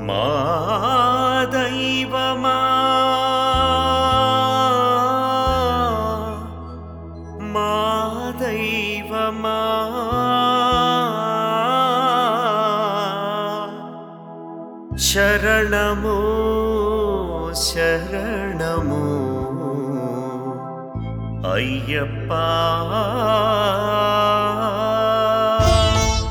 మా దైవమా మా దైవమా శరణము శరణము అయ్యప్ప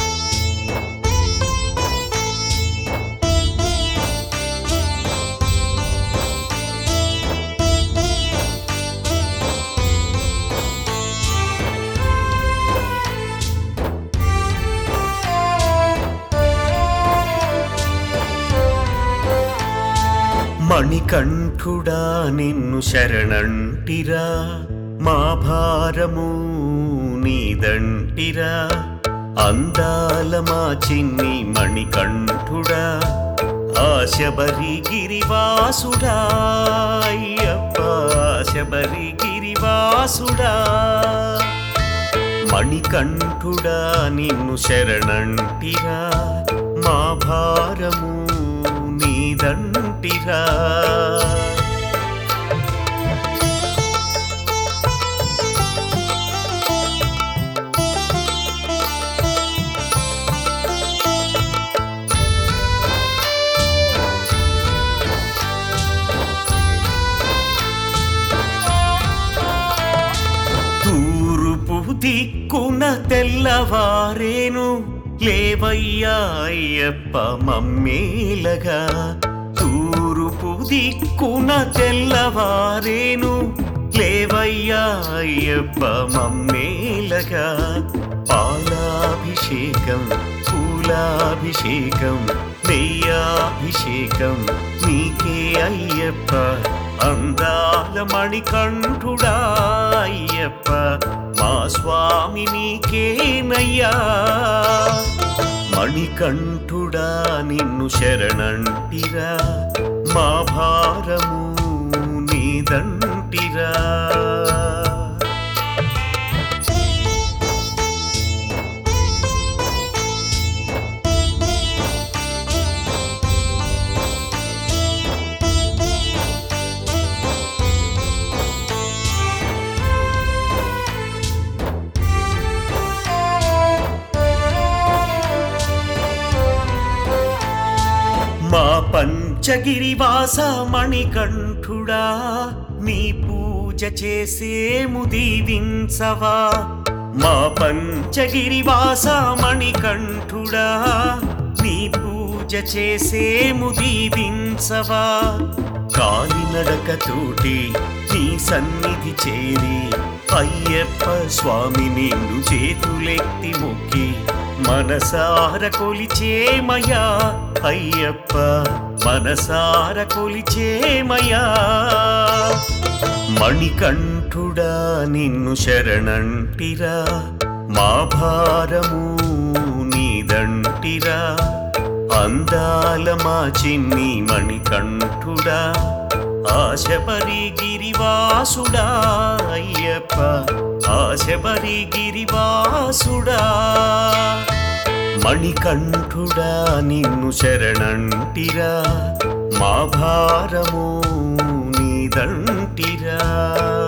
మణికంఠుడా నిన్ను శరణంటిరా మా భారము నీదంటిరా అందాల మా చిన్ని మణికంఠుడా ఆశబరి గిరివాసుడా అయ్యప్ప ఆశబరి గిరివాసుడా మణికంఠుడా నిన్ను శరణంటిరా మా భారము నీదంటిరా తూర్పు దిక్కున తెల్లవారేను లేవయ్యా అయ్యప్ప మమ్మేలగా తూర్పు దిక్కున తెల్లవారేను లేవయ్యా అయ్యప్ప మమ్మేలగా పాలాభిషేకం పూలాభిషేకం నెయ్యాభిషేకం నీకే అయ్యప్ప అందాల మణికంఠుడా అయ్యప్ప మా స్వామి నీకేనయ్యా మణికంఠుడా నిన్ను శరణంటిరా మా భారము నీదంటిరా మా పంచగిరివాస మణికంఠుడా నీ పూజ చేసేము దీవించవా మా పంచగిరివాస మణికంఠుడా నీ పూజ చేసేము దీవించవా కాలినడకతోటి నీ సన్నిధి చేరి అయ్యప్ప స్వామి నిన్ను చేతులెత్తి మొక్కి మనసార కొలిచేమయా అయ్యప్ప మనసార కొలిచేమయా మణికంఠుడా నిన్ను శరణంటిరా మా భారము నీదంటిరా అందాల మా చిన్ని మణికంఠుడా ఆశబరి గిరివాసుడా అయ్యప్ప ఆశబరి గిరివాసుడా మణికంఠుడా నిన్ను శరణంటిరా మా భారము నీదంటిరా